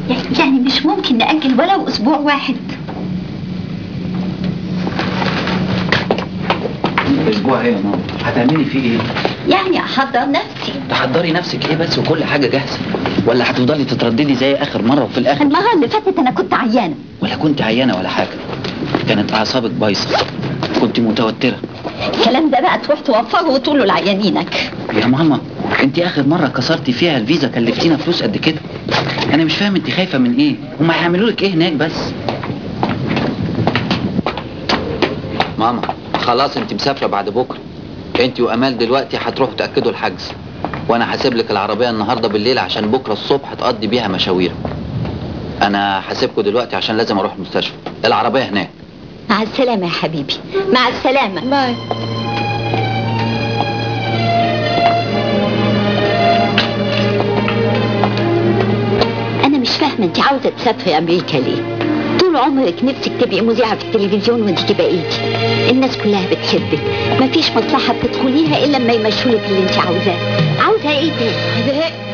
يعني مش ممكن نأجل ولو أسبوع واحد اسبوع ايه يا ماما هتعملي فيه ايه يعني أحضر نفسي تحضري نفسك ايه بس وكل حاجه جاهزه ولا هتفضلي تترددي زي اخر مره وفي الاخر المرة اللي فاتت أنا كنت عيانة ولا كنت عيانه ولا حاجه كانت اعصابك بايظه كنت متوتره الكلام ده بقى تروح توفره وتقوله لعيانينك يا ماما انت اخر مره كسرتي فيها الفيزا كلفتينا فلوس قد كده انا مش فاهم انت خايفه من ايه هما هيعملوا لك ايه هناك بس ماما خلاص انت مسافره بعد بكره انت وامال دلوقتي هتروحوا تاكدوا الحجز وانا هسيب لك العربيه النهارده بالليل عشان بكره الصبح تقضي بيها مشاوير انا هسيبكم دلوقتي عشان لازم اروح المستشفى العربيه هناك مع السلامة يا حبيبي مع السلامة باي أنا مش فاهمة أنت عاوزة تسافري أمريكا ليه؟ طول عمرك نفسك تبقي مذيعة في التلفزيون وانت بقيتي الناس كلها بتحبك مفيش مصلحة بتدخليها إلا لما يمشولك اللي انت عاوزاه عاوزة إيه تاني؟ زهقت